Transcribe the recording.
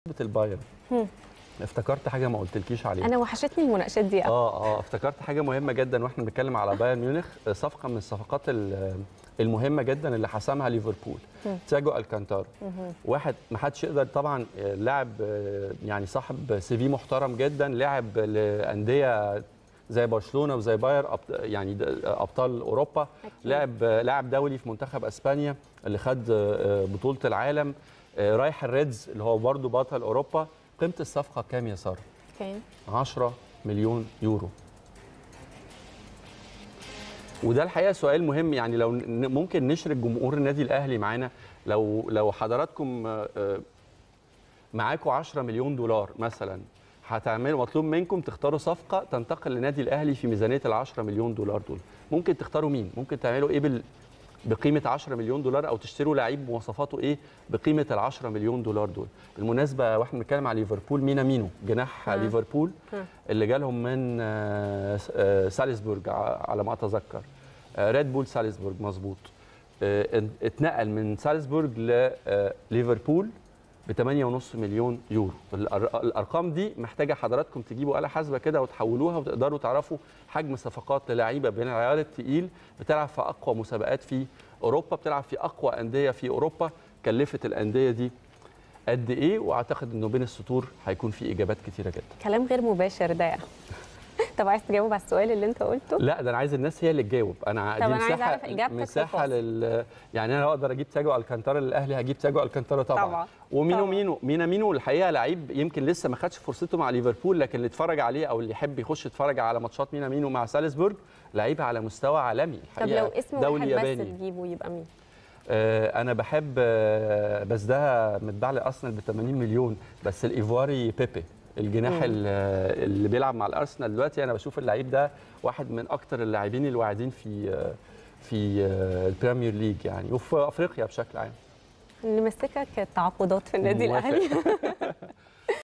البايرن هم. افتكرت حاجه ما قلتلكيش عليها انا وحشتني المناقشات دي قوي. اه اه افتكرت حاجه مهمه جدا واحنا بنتكلم على بايرن ميونخ صفقه من الصفقات ال- المهمه جدا اللي حسمها ليفربول مم. تياجو الكانتارو مهم. واحد ما حدش يقدر طبعا آه، لاعب آه، يعني صاحب سي في محترم جدا لاعب لانديه زي برشلونه وزي باير أبط- يعني د- ابطال اوروبا أكيد. لاعب لاعب دولي في منتخب اسبانيا اللي خد آه، بطوله العالم آه، رايح الريدز اللي هو برضه بطل اوروبا قيمه الصفقه كام يا ساره كان 10 مليون يورو وده الحقيقه سؤال مهم يعني لو ن- ممكن نشرك جمهور النادي الاهلي معانا لو لو حضراتكم آه، آه، معاكم 10 مليون دولار مثلا هتعملوا مطلوب منكم تختاروا صفقه تنتقل للنادي الاهلي في ميزانيه ال 10 مليون دولار دول ممكن تختاروا مين ممكن تعملوا ايه بال بقيمه 10 مليون دولار او تشتروا لعيب مواصفاته ايه بقيمه ال 10 مليون دولار دول بالمناسبه واحنا بنتكلم على ليفربول مينا مينو جناح ها. ليفربول ها. اللي جالهم من آه، آه، سالزبورج ع- على ما اتذكر آه، ريد بول سالزبورج مظبوط آه، ان- اتنقل من سالزبورج لليفربول ب 8.5 مليون يورو الأر- الارقام دي محتاجه حضراتكم تجيبوا آلة حاسبه كده وتحولوها وتقدروا تعرفوا حجم صفقات للعيبه بين العيار التقيل بتلعب في اقوى مسابقات في اوروبا بتلعب في اقوى انديه في اوروبا كلفت الانديه دي قد ايه واعتقد انه بين السطور هيكون في اجابات كتيره جدا كلام غير مباشر ده طب عايز تجاوب على السؤال اللي انت قلته لا ده انا عايز الناس هي اللي تجاوب انا طب دي أنا عايزة مساحه أعرف إجابتك في مساحه الفاصل. لل يعني انا لو اقدر اجيب تاجو الكانتارا للاهلي هجيب تاجو الكانتارا طبعا, طبعاً. ومينو طبعاً. مينو مينا مينو الحقيقه لعيب يمكن لسه ما خدش فرصته مع ليفربول لكن اللي اتفرج عليه او اللي يحب يخش يتفرج على ماتشات مينا مينو مع سالزبورج لعيب على مستوى عالمي طب الحقيقه لو اسم دولي واحد بس ياباني تجيبه يبقى مين؟ آه انا بحب آه بس ده متباع لارسنال ب 80 مليون بس الايفواري بيبي الجناح مم. ال- اللي بيلعب مع الارسنال دلوقتي انا بشوف اللعيب ده واحد من اكتر اللاعبين الواعدين في آه، في آه، البريمير ليج يعني وفي افريقيا بشكل عام اللي ماسكك التعاقدات في النادي موافق. الاهلي